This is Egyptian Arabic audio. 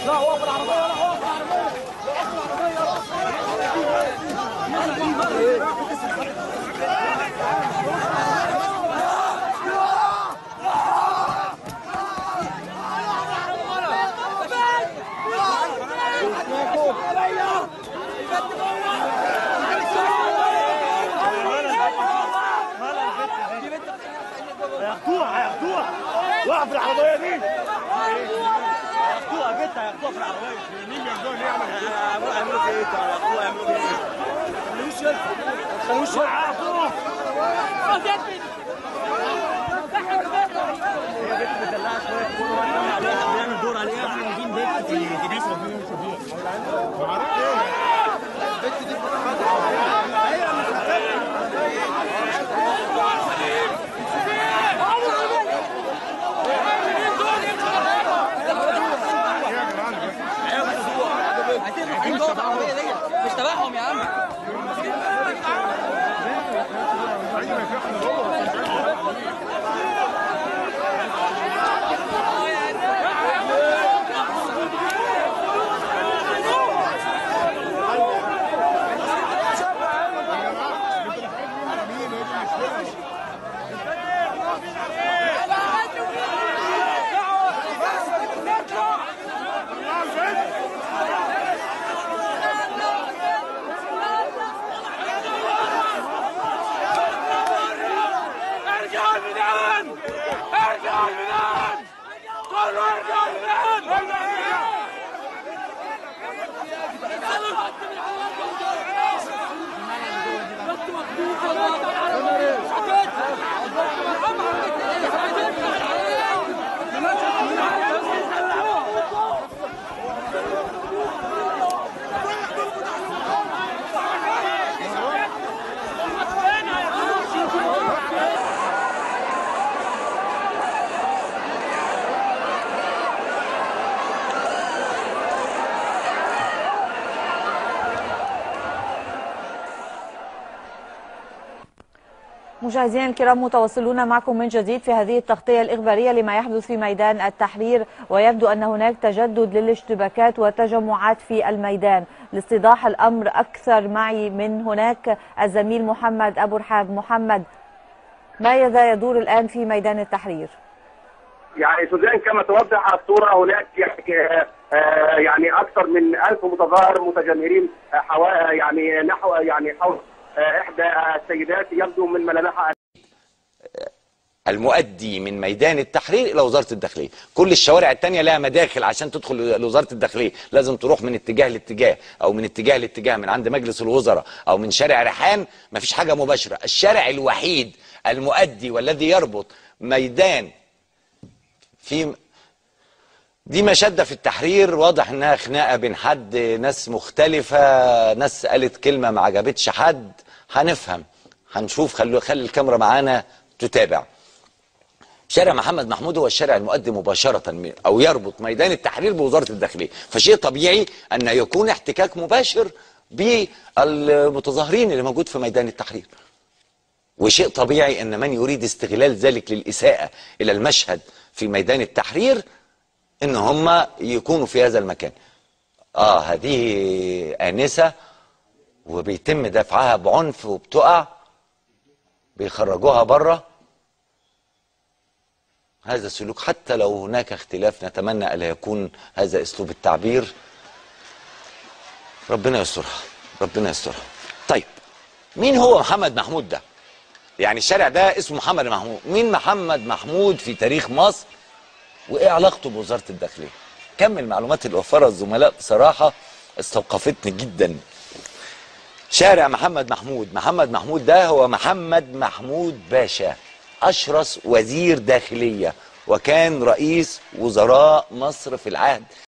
هياخدوها هياخدوها وقف العربيه دي هياخدوها جدا هياخدوها في العربيه مين ياخدوها ليه يعملوا يعملوا ايه هياخدوها يعملوا ايه خلوش خلوش هياخدوها هي بنت مدلعه شويه بيعمل دور عليها احنا نجيب بنت في في ناس ربنا يشوفيها مش تبعهم يا عم ارجع الميدان ارجع الميدان كله ارجع الميدان مشاهدينا الكرام متواصلون معكم من جديد في هذه التغطية الإخبارية لما يحدث في ميدان التحرير ويبدو أن هناك تجدد للاشتباكات وتجمعات في الميدان لاستيضاح الأمر أكثر معي من هناك الزميل محمد أبو رحاب محمد ماذا يدور الآن في ميدان التحرير؟ يعني سوزان كما توضح الصورة هناك يعني, آه، يعني أكثر من ألف متظاهر متجمهرين آه، حوا يعني نحو يعني حول آه، إحدى السيدات يبدو من ملامحها المؤدي من ميدان التحرير الى وزاره الداخليه كل الشوارع التانية لها مداخل عشان تدخل لوزاره الداخليه لازم تروح من اتجاه لاتجاه او من اتجاه لاتجاه من عند مجلس الوزراء او من شارع ريحان مفيش حاجه مباشره الشارع الوحيد المؤدي والذي يربط ميدان في دي مشدة في التحرير واضح انها خناقه بين حد ناس مختلفه ناس قالت كلمه ما عجبتش حد هنفهم هنشوف خلي خلي الكاميرا معانا تتابع شارع محمد محمود هو الشارع المؤدي مباشرة من- أو يربط ميدان التحرير بوزارة الداخلية فشيء طبيعي أن يكون احتكاك مباشر بالمتظاهرين اللي موجود في ميدان التحرير وشيء طبيعي أن من يريد استغلال ذلك للإساءة إلى المشهد في ميدان التحرير ان هم يكونوا في هذا المكان اه هذه آنسة وبيتم دفعها بعنف وبتقع بيخرجوها بره هذا السلوك حتى لو هناك اختلاف نتمنى ألا يكون هذا أسلوب التعبير ربنا يسترها ربنا يسترها طيب مين هو محمد محمود ده يعني الشارع ده اسمه محمد محمود مين محمد محمود في تاريخ مصر وايه علاقته بوزاره الداخليه كم المعلومات اللي وفرها الزملاء بصراحه استوقفتني جدا شارع محمد محمود محمد محمود ده هو محمد محمود باشا اشرس وزير داخليه وكان رئيس وزراء مصر في العهد